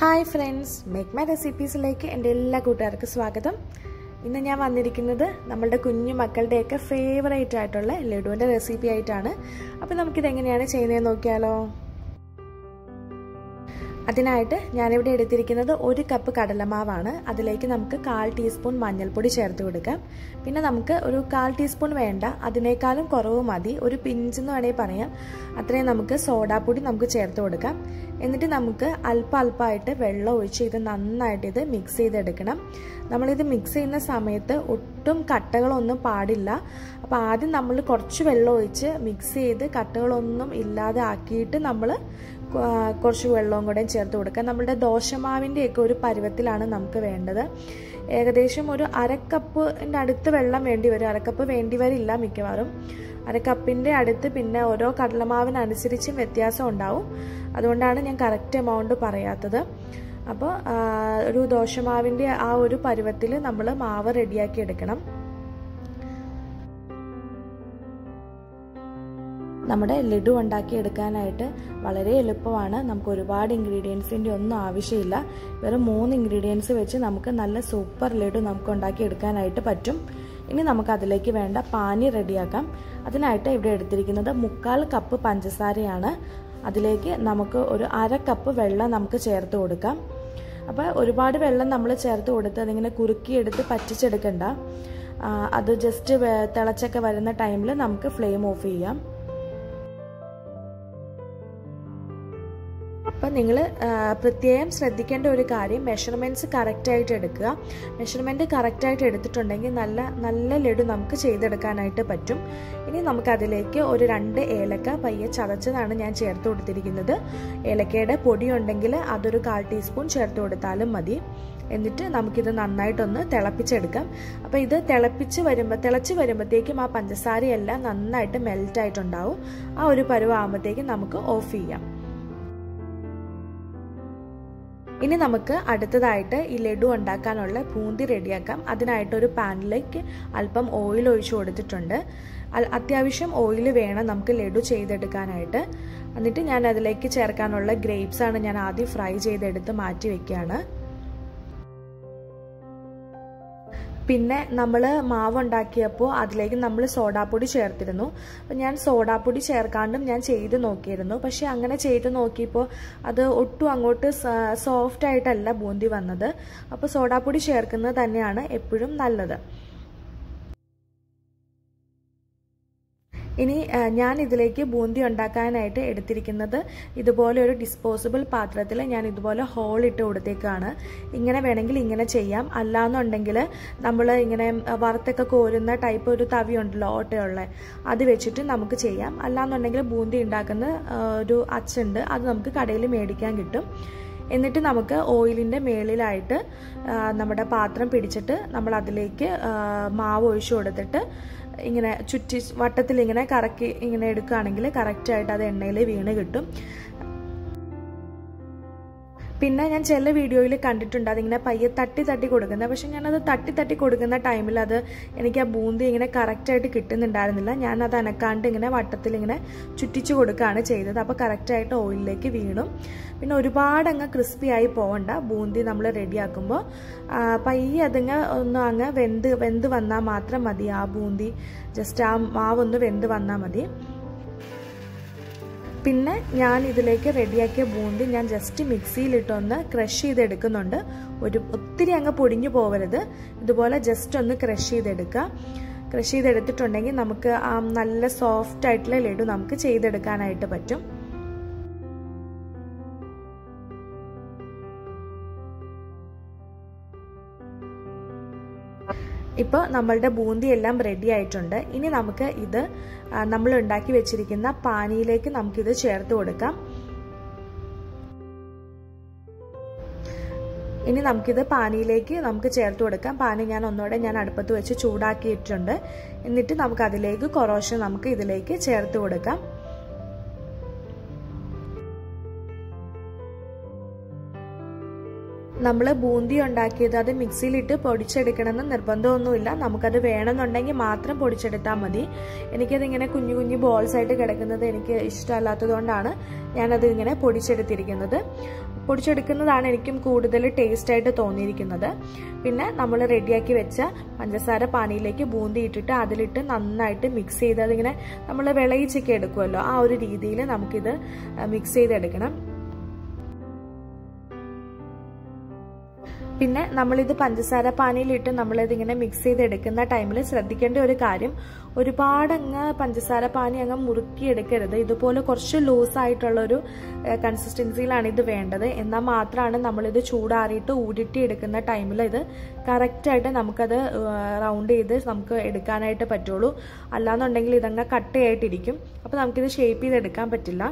hi friends make my റെസിപ്പീസിലേക്ക് എൻ്റെ എല്ലാ കൂട്ടുകാർക്കും സ്വാഗതം ഇന്ന് ഞാൻ വന്നിരിക്കുന്നത് നമ്മളുടെ കുഞ്ഞു മക്കളുടെയൊക്കെ ഫേവറേറ്റ് ആയിട്ടുള്ള ലഡുവിൻ്റെ റെസിപ്പി ആയിട്ടാണ് അപ്പോൾ നമുക്കിത് എങ്ങനെയാണ് ചെയ്യുന്നതെന്ന് നോക്കിയാലോ അതിനായിട്ട് ഞാനിവിടെ എടുത്തിരിക്കുന്നത് ഒരു കപ്പ് കടലമാവാണ് അതിലേക്ക് നമുക്ക് കാൽ ടീസ്പൂൺ മഞ്ഞൾപ്പൊടി ചേർത്ത് കൊടുക്കാം പിന്നെ നമുക്ക് ഒരു കാൽ ടീസ്പൂൺ വേണ്ട അതിനേക്കാളും കുറവ് മതി ഒരു പിഞ്ചെന്ന് വേണമെങ്കിൽ പറയാം അത്രയും നമുക്ക് സോഡാപ്പൊടി നമുക്ക് ചേർത്ത് കൊടുക്കാം എന്നിട്ട് നമുക്ക് അല്പ അല്പമായിട്ട് വെള്ളം ഒഴിച്ച് ഇത് നന്നായിട്ട് ഇത് മിക്സ് ചെയ്തെടുക്കണം നമ്മളിത് മിക്സ് ചെയ്യുന്ന സമയത്ത് ഒട്ടും കട്ടകളൊന്നും പാടില്ല അപ്പോൾ ആദ്യം നമ്മൾ കുറച്ച് വെള്ളം ഒഴിച്ച് മിക്സ് ചെയ്ത് കട്ടകളൊന്നും ഇല്ലാതെ ആക്കിയിട്ട് നമ്മൾ കുറച്ച് വെള്ളവും കൂടെ ചേർത്ത് കൊടുക്കുക നമ്മുടെ ദോശമാവിൻ്റെയൊക്കെ ഒരു പരുവത്തിലാണ് നമുക്ക് വേണ്ടത് ഏകദേശം ഒരു അരക്കപ്പിൻ്റെ അടുത്ത് വെള്ളം വേണ്ടി വരും അരക്കപ്പ് വേണ്ടി വരില്ല മിക്കവാറും അരക്കപ്പിൻ്റെ അടുത്ത് പിന്നെ ഓരോ കടലമാവിനനുസരിച്ചും വ്യത്യാസം ഉണ്ടാവും അതുകൊണ്ടാണ് ഞാൻ കറക്റ്റ് എമൗണ്ട് പറയാത്തത് അപ്പോൾ ഒരു ദോശമാവിൻ്റെ ആ ഒരു പരുവത്തിൽ നമ്മൾ മാവ് റെഡിയാക്കി എടുക്കണം നമ്മുടെ ലഡു ഉണ്ടാക്കി എടുക്കാനായിട്ട് വളരെ എളുപ്പമാണ് നമുക്ക് ഒരുപാട് ഇൻഗ്രീഡിയൻസിൻ്റെ ഒന്നും ആവശ്യമില്ല വെറും മൂന്ന് ഇൻഗ്രീഡിയൻസ് വെച്ച് നമുക്ക് നല്ല സൂപ്പർ ലഡു നമുക്ക് ഉണ്ടാക്കി എടുക്കാനായിട്ട് പറ്റും ഇനി നമുക്ക് അതിലേക്ക് വേണ്ട പാനി റെഡിയാക്കാം അതിനായിട്ട് ഇവിടെ എടുത്തിരിക്കുന്നത് മുക്കാൽ കപ്പ് പഞ്ചസാരയാണ് അതിലേക്ക് നമുക്ക് ഒരു അര കപ്പ് വെള്ളം നമുക്ക് ചേർത്ത് കൊടുക്കാം അപ്പോൾ ഒരുപാട് വെള്ളം നമ്മൾ ചേർത്ത് കൊടുത്ത് അതിങ്ങനെ കുറുക്കിയെടുത്ത് പറ്റിച്ചെടുക്കണ്ട അത് ജസ്റ്റ് തിളച്ചൊക്കെ വരുന്ന ടൈമിൽ നമുക്ക് ഫ്ലെയിം ഓഫ് ചെയ്യാം അപ്പം നിങ്ങൾ പ്രത്യേകം ശ്രദ്ധിക്കേണ്ട ഒരു കാര്യം മെഷർമെൻറ്റ്സ് കറക്റ്റായിട്ട് എടുക്കുക മെഷർമെൻറ്റ് കറക്റ്റായിട്ട് എടുത്തിട്ടുണ്ടെങ്കിൽ നല്ല നല്ല ലഡു നമുക്ക് ചെയ്തെടുക്കാനായിട്ട് പറ്റും ഇനി നമുക്കതിലേക്ക് ഒരു രണ്ട് ഏലക്ക പയ്യെ ചതച്ചതാണ് ഞാൻ ചേർത്ത് കൊടുത്തിരിക്കുന്നത് ഏലക്കയുടെ പൊടി ഉണ്ടെങ്കിൽ അതൊരു കാൽ ടീസ്പൂൺ ചേർത്ത് കൊടുത്താലും മതി എന്നിട്ട് നമുക്കിത് നന്നായിട്ടൊന്ന് തിളപ്പിച്ചെടുക്കാം അപ്പോൾ ഇത് തിളപ്പിച്ച് വരുമ്പോൾ തിളച്ച് വരുമ്പോഴത്തേക്കും ആ പഞ്ചസാരയെല്ലാം നന്നായിട്ട് മെൽറ്റായിട്ടുണ്ടാവും ആ ഒരു പരുവാകുമ്പോഴത്തേക്കും നമുക്ക് ഓഫ് ചെയ്യാം ഇനി നമുക്ക് അടുത്തതായിട്ട് ഈ ലഡു ഉണ്ടാക്കാനുള്ള ബൂന്തി റെഡിയാക്കാം അതിനായിട്ട് ഒരു പാനിലേക്ക് അല്പം ഓയിൽ ഒഴിച്ചു കൊടുത്തിട്ടുണ്ട് അത്യാവശ്യം ഓയിൽ വേണം നമുക്ക് ലഡു ചെയ്തെടുക്കാനായിട്ട് എന്നിട്ട് ഞാൻ അതിലേക്ക് ചേർക്കാനുള്ള ഗ്രേപ്സ് ആണ് ഞാൻ ആദ്യം ഫ്രൈ ചെയ്തെടുത്ത് മാറ്റി വെക്കുകയാണ് പിന്നെ നമ്മൾ മാവ് ഉണ്ടാക്കിയപ്പോൾ അതിലേക്ക് നമ്മൾ സോഡാപ്പൊടി ചേർത്തിരുന്നു അപ്പം ഞാൻ സോഡാപ്പൊടി ചേർക്കാണ്ടും ഞാൻ ചെയ്ത് നോക്കിയിരുന്നു പക്ഷേ അങ്ങനെ ചെയ്ത് നോക്കിയപ്പോൾ അത് ഒട്ടും അങ്ങോട്ട് സോഫ്റ്റ് ആയിട്ടല്ല ബൂന്തി വന്നത് അപ്പോൾ സോഡാപ്പൊടി ചേർക്കുന്നത് തന്നെയാണ് എപ്പോഴും നല്ലത് ഇനി ഞാൻ ഇതിലേക്ക് ബൂന്തി ഉണ്ടാക്കാനായിട്ട് എടുത്തിരിക്കുന്നത് ഇതുപോലെ ഒരു ഡിസ്പോസിബിൾ പാത്രത്തിൽ ഞാൻ ഇതുപോലെ ഹോൾ ഇട്ട് കൊടുത്തേക്കാണ് ഇങ്ങനെ വേണമെങ്കിൽ ഇങ്ങനെ ചെയ്യാം അല്ലാന്നുണ്ടെങ്കിൽ നമ്മൾ ഇങ്ങനെ വറുത്തൊക്കെ കോരുന്ന ടൈപ്പ് ഒരു തവി ഉണ്ടല്ലോ ഓട്ടയുള്ള അത് വെച്ചിട്ട് നമുക്ക് ചെയ്യാം അല്ലാന്നുണ്ടെങ്കിൽ ബൂന്തി ഉണ്ടാക്കുന്ന ഒരു അച്ചുണ്ട് അത് നമുക്ക് കടയിൽ മേടിക്കാൻ കിട്ടും എന്നിട്ട് നമുക്ക് ഓയിലിൻ്റെ മേളിലായിട്ട് നമ്മുടെ പാത്രം പിടിച്ചിട്ട് നമ്മൾ അതിലേക്ക് മാവ് ഒഴിച്ചു കൊടുത്തിട്ട് ഇങ്ങനെ ചുറ്റി വട്ടത്തിൽ ഇങ്ങനെ കറക്കി ഇങ്ങനെ എടുക്കുകയാണെങ്കിൽ കറക്റ്റായിട്ട് അത് എണ്ണയിൽ വീണ് കിട്ടും പിന്നെ ഞാൻ ചില വീഡിയോയിൽ കണ്ടിട്ടുണ്ട് അതിങ്ങനെ പയ്യെ തട്ടി തട്ടി കൊടുക്കുന്നത് പക്ഷെ ഞാനത് തട്ടി തട്ടി കൊടുക്കുന്ന ടൈമിൽ അത് എനിക്ക് ആ ബൂന്തി ഇങ്ങനെ കറക്റ്റായിട്ട് കിട്ടുന്നുണ്ടായിരുന്നില്ല ഞാൻ അത് അനക്കാണ്ട് ഇങ്ങനെ വട്ടത്തിൽ ഇങ്ങനെ ചുറ്റിച്ചു കൊടുക്കുകയാണ് ചെയ്തത് അപ്പോൾ കറക്റ്റായിട്ട് ഓയിലിലേക്ക് വീണു പിന്നെ ഒരുപാട് അങ്ങ് ക്രിസ്പി ആയി പോകണ്ട ബൂന്തി നമ്മൾ റെഡിയാക്കുമ്പോൾ പയ്യെ അതിങ്ങ് ഒന്ന് അങ്ങ് വെന്ത് വെന്ത് വന്നാൽ മാത്രം മതി ആ ബൂന്തി ജസ്റ്റ് ആ മാവൊന്ന് വെന്ത് വന്നാൽ മതി പിന്നെ ഞാൻ ഇതിലേക്ക് റെഡിയാക്കിയ ബൂന്തി ഞാൻ ജസ്റ്റ് മിക്സിയിലിട്ടൊന്ന് ക്രഷ് ചെയ്തെടുക്കുന്നുണ്ട് ഒരു ഒത്തിരി അങ്ങ് പൊടിഞ്ഞു പോകരുത് ഇതുപോലെ ജസ്റ്റ് ഒന്ന് ക്രഷ് ചെയ്തെടുക്കുക ക്രഷ് ചെയ്തെടുത്തിട്ടുണ്ടെങ്കിൽ നമുക്ക് ആ നല്ല സോഫ്റ്റ് ആയിട്ടുള്ള ലഡു നമുക്ക് ചെയ്തെടുക്കാനായിട്ട് പറ്റും ഇപ്പോൾ നമ്മളുടെ ബൂന്തി എല്ലാം റെഡി ആയിട്ടുണ്ട് ഇനി നമുക്ക് ഇത് നമ്മൾ ഉണ്ടാക്കി വെച്ചിരിക്കുന്ന പാനിയിലേക്ക് നമുക്കിത് ചേർത്ത് കൊടുക്കാം ഇനി നമുക്കിത് പാനിയിലേക്ക് നമുക്ക് ചേർത്ത് കൊടുക്കാം പാനി ഞാൻ ഒന്നുകൂടെ ഞാൻ അടുപ്പത്ത് വെച്ച് ചൂടാക്കിയിട്ടുണ്ട് എന്നിട്ട് നമുക്ക് അതിലേക്ക് കുറോശം നമുക്ക് ഇതിലേക്ക് ചേർത്ത് കൊടുക്കാം നമ്മൾ ബൂന്തി ഉണ്ടാക്കിയത് അത് മിക്സിയിലിട്ട് പൊടിച്ചെടുക്കണമെന്ന് നിർബന്ധമൊന്നുമില്ല നമുക്കത് വേണമെന്നുണ്ടെങ്കിൽ മാത്രം പൊടിച്ചെടുത്താൽ മതി എനിക്കത് ഇങ്ങനെ കുഞ്ഞു കുഞ്ഞു ബോൾസ് ആയിട്ട് കിടക്കുന്നത് എനിക്ക് ഇഷ്ടമല്ലാത്തത് കൊണ്ടാണ് ഞാനത് ഇങ്ങനെ പൊടിച്ചെടുത്തിരിക്കുന്നത് പൊടിച്ചെടുക്കുന്നതാണ് എനിക്കും കൂടുതൽ ടേസ്റ്റ് ആയിട്ട് തോന്നിയിരിക്കുന്നത് പിന്നെ നമ്മൾ റെഡിയാക്കി വെച്ച പഞ്ചസാര പാനിയിലേക്ക് ബൂന്തി ഇട്ടിട്ട് അതിലിട്ട് നന്നായിട്ട് മിക്സ് ചെയ്ത് അതിങ്ങനെ നമ്മൾ വിളയിച്ചൊക്കെ എടുക്കുമല്ലോ ആ ഒരു രീതിയിൽ നമുക്കിത് മിക്സ് ചെയ്തെടുക്കണം പിന്നെ നമ്മളിത് പഞ്ചസാര പാനിയിലിട്ട് നമ്മളിതിങ്ങനെ മിക്സ് ചെയ്തെടുക്കുന്ന ടൈമിൽ ശ്രദ്ധിക്കേണ്ട ഒരു കാര്യം ഒരുപാട് അങ്ങ് പഞ്ചസാര പാനി അങ്ങ് മുറുക്കി എടുക്കരുത് ഇതുപോലെ കുറച്ച് ലൂസ് ആയിട്ടുള്ളൊരു കൺസിസ്റ്റൻസിയിലാണ് ഇത് വേണ്ടത് എന്നാൽ മാത്രമാണ് നമ്മളിത് ചൂടാറിയിട്ട് ഊരിട്ടി എടുക്കുന്ന ടൈമിൽ ഇത് കറക്റ്റായിട്ട് നമുക്കത് റൗണ്ട് ചെയ്ത് നമുക്ക് എടുക്കാനായിട്ട് പറ്റുള്ളൂ അല്ലാന്നുണ്ടെങ്കിൽ ഇതങ്ങ് കട്ടയായിട്ടിരിക്കും അപ്പോൾ നമുക്കിത് ഷേപ്പ് ചെയ്തെടുക്കാൻ പറ്റില്ല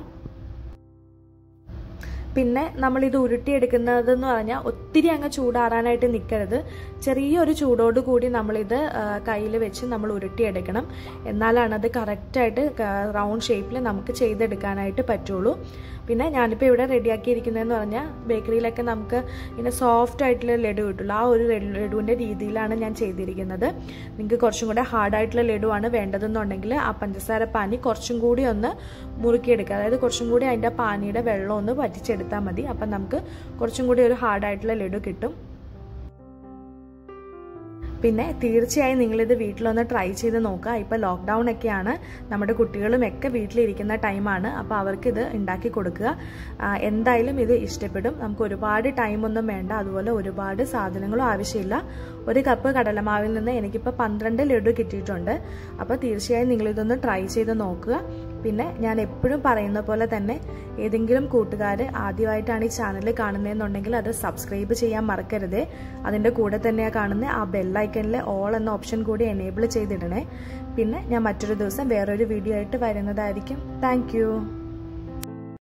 പിന്നെ നമ്മളിത് ഉരുട്ടിയെടുക്കുന്നതെന്ന് പറഞ്ഞാൽ ഒത്തിരി അങ്ങ് ചൂടാറാനായിട്ട് നിൽക്കരുത് ചെറിയൊരു ചൂടോട് കൂടി നമ്മളിത് കയ്യിൽ വെച്ച് നമ്മൾ ഉരുട്ടിയെടുക്കണം എന്നാലാണ് അത് കറക്റ്റായിട്ട് റൗണ്ട് ഷേപ്പിൽ നമുക്ക് ചെയ്തെടുക്കാനായിട്ട് പറ്റുള്ളൂ പിന്നെ ഞാനിപ്പോൾ ഇവിടെ റെഡിയാക്കിയിരിക്കുന്നതെന്ന് പറഞ്ഞാൽ ബേക്കറിയിലൊക്കെ നമുക്ക് ഇങ്ങനെ സോഫ്റ്റ് ആയിട്ടുള്ള ലഡു കിട്ടുള്ളൂ ആ ഒരു ലഡുവിൻ്റെ രീതിയിലാണ് ഞാൻ ചെയ്തിരിക്കുന്നത് നിങ്ങൾക്ക് കുറച്ചും കൂടെ ഹാർഡായിട്ടുള്ള ലഡുവാണ് വേണ്ടതെന്നുണ്ടെങ്കിൽ ആ പഞ്ചസാര പാനി കുറച്ചും കൂടി ഒന്ന് മുറുക്കിയെടുക്കുക അതായത് കുറച്ചും കൂടി അതിൻ്റെ പാനിയുടെ വെള്ളം ഒന്ന് വറ്റിച്ചെടുത്താൽ മതി അപ്പം നമുക്ക് കുറച്ചും കൂടി ഒരു ഹാർഡായിട്ടുള്ള ലഡു കിട്ടും പിന്നെ തീർച്ചയായും നിങ്ങളിത് വീട്ടിലൊന്ന് ട്രൈ ചെയ്ത് നോക്കുക ഇപ്പോൾ ലോക്ക്ഡൗൺ ഒക്കെയാണ് നമ്മുടെ കുട്ടികളും ഒക്കെ വീട്ടിലിരിക്കുന്ന ടൈമാണ് അപ്പോൾ അവർക്കിത് ഉണ്ടാക്കി കൊടുക്കുക എന്തായാലും ഇത് ഇഷ്ടപ്പെടും നമുക്ക് ഒരുപാട് ടൈമൊന്നും വേണ്ട അതുപോലെ ഒരുപാട് സാധനങ്ങളും ആവശ്യമില്ല ഒരു കപ്പ് കടലമാവിൽ നിന്ന് എനിക്കിപ്പോൾ പന്ത്രണ്ട് ലഡു കിട്ടിയിട്ടുണ്ട് അപ്പോൾ തീർച്ചയായും നിങ്ങളിതൊന്ന് ട്രൈ ചെയ്ത് നോക്കുക പിന്നെ ഞാൻ എപ്പോഴും പറയുന്ന പോലെ തന്നെ ഏതെങ്കിലും കൂട്ടുകാർ ആദ്യമായിട്ടാണ് ഈ ചാനൽ കാണുന്നതെന്നുണ്ടെങ്കിൽ അത് സബ്സ്ക്രൈബ് ചെയ്യാൻ മറക്കരുത് അതിൻ്റെ കൂടെ തന്നെയാണ് കാണുന്ന ആ ബെല്ലൈക്കനിൽ ഓൾ എന്ന ഓപ്ഷൻ കൂടി എനേബിൾ ചെയ്തിടണേ പിന്നെ ഞാൻ മറ്റൊരു ദിവസം വേറൊരു വീഡിയോ ആയിട്ട് വരുന്നതായിരിക്കും താങ്ക്